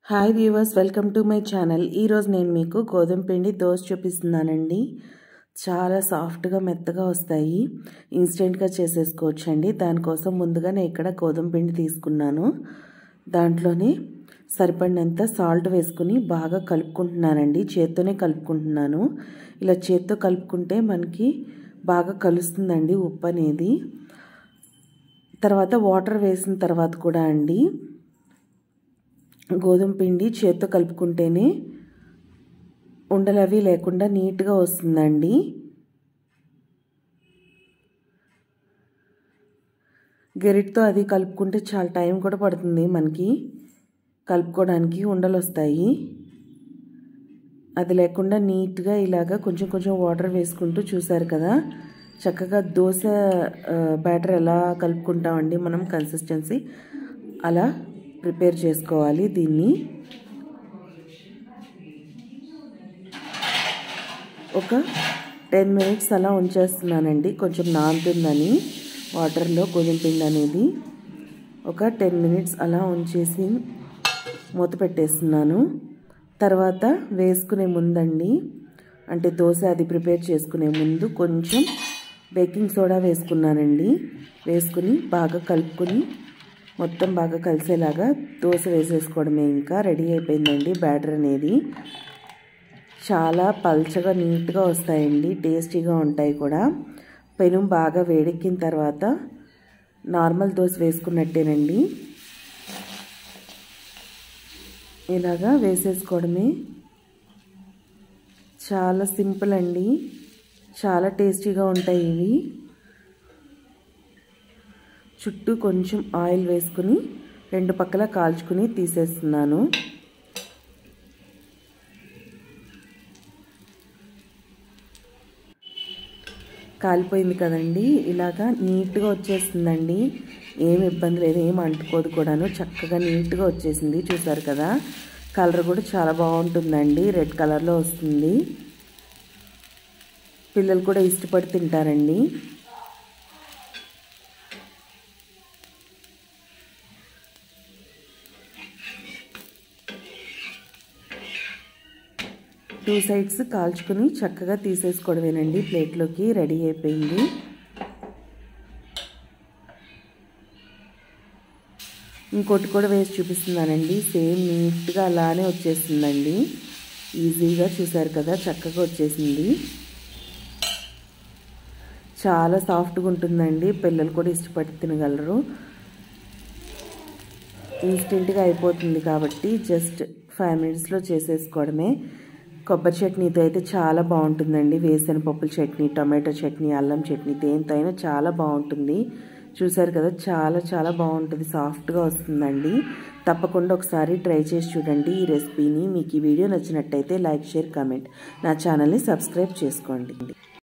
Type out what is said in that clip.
hi viewers welcome to my channel ఈరోజు నేను మీకు గోధుమ పిండి దోశ చూపిస్తున్నానండి చాలా సాఫ్ట్గా మెత్తగా వస్తాయి ఇన్స్టెంట్గా చేసేసుకోవచ్చండి దానికోసం ముందుగా నేను ఇక్కడ గోధుమ పిండి తీసుకున్నాను దాంట్లోనే సరిపడినంత సాల్ట్ వేసుకుని బాగా కలుపుకుంటున్నానండి చేత్తోనే కలుపుకుంటున్నాను ఇలా చేత్తో కలుపుకుంటే మనకి బాగా కలుస్తుందండి ఉప్పు అనేది తర్వాత వాటర్ వేసిన తర్వాత కూడా అండి గోధుమ పిండి చేత్తో కలుపుకుంటేనే ఉండలు అవి లేకుండా నీట్గా వస్తుందండి గెరిటితో అది కలుపుకుంటే చాలా టైం కూడా పడుతుంది మనకి కలుపుకోవడానికి ఉండలు వస్తాయి అది లేకుండా నీట్గా ఇలాగా కొంచెం కొంచెం వాటర్ వేసుకుంటూ చూసారు కదా చక్కగా దోశ బ్యాటర్ ఎలా కలుపుకుంటామండి మనం కన్సిస్టెన్సీ అలా ప్రిపేర్ చేసుకోవాలి దీన్ని ఒక టెన్ మినిట్స్ అలా ఉంచేస్తున్నానండి కొంచెం నానుతుందని వాటర్లో గోధుమ పిండి అనేది ఒక టెన్ మినిట్స్ అలా ఉంచేసి మూత పెట్టేస్తున్నాను తర్వాత వేసుకునే ముందండి అంటే దోశ అది ప్రిపేర్ చేసుకునే ముందు కొంచెం బేకింగ్ సోడా వేసుకున్నానండి వేసుకుని బాగా కలుపుకొని మొత్తం బాగా కలిసేలాగా దోశ వేసేసుకోవడమే ఇంకా రెడీ అయిపోయిందండి బ్యాటర్ అనేది చాలా పల్చగా నీట్గా వస్తాయండి టేస్టీగా ఉంటాయి కూడా పెనం బాగా వేడెక్కిన తర్వాత నార్మల్ దోశ వేసుకున్నట్టేనండి ఇలాగా వేసేసుకోవడమే చాలా సింపుల్ అండి చాలా టేస్టీగా ఉంటాయి ఇవి చుట్టూ కొంచెం ఆయిల్ వేసుకుని రెండు పక్కల కాల్చుకుని తీసేస్తున్నాను కాలిపోయింది కదండి ఇలాగా నీట్గా వచ్చేస్తుందండి ఏం ఇబ్బంది లేదు ఏం అంటుకోదు కూడాను చక్కగా నీట్గా వచ్చేసింది చూసారు కదా కలర్ కూడా చాలా బాగుంటుందండి రెడ్ కలర్లో వస్తుంది పిల్లలు కూడా ఇష్టపడి తింటారండి టూ సైడ్స్ కాల్చుకుని చక్కగా తీసేసుకోవడమేనండి ప్లేట్లోకి రెడీ అయిపోయింది ఇంకోటి కూడా వేసి చూపిస్తున్నానండి సేమ్ నీట్గా అలానే వచ్చేసిందండి ఈజీగా చూసారు కదా చక్కగా వచ్చేసింది చాలా సాఫ్ట్గా ఉంటుందండి పిల్లలు కూడా ఇష్టపడి తినగలరు ఇన్స్టెంట్గా అయిపోతుంది కాబట్టి జస్ట్ ఫైవ్ మినిట్స్లో చేసేసుకోవడమే కొబ్బరి చట్నీతో అయితే చాలా బాగుంటుందండి వేసిన పప్పుల చట్నీ టమాటో చట్నీ అల్లం చట్నీ దేంతో అయినా చాలా బాగుంటుంది చూసారు కదా చాలా చాలా బాగుంటుంది సాఫ్ట్గా వస్తుందండి తప్పకుండా ఒకసారి ట్రై చేసి చూడండి ఈ రెసిపీని మీకు ఈ వీడియో నచ్చినట్టయితే లైక్ షేర్ కామెంట్ నా ఛానల్ని సబ్స్క్రైబ్ చేసుకోండి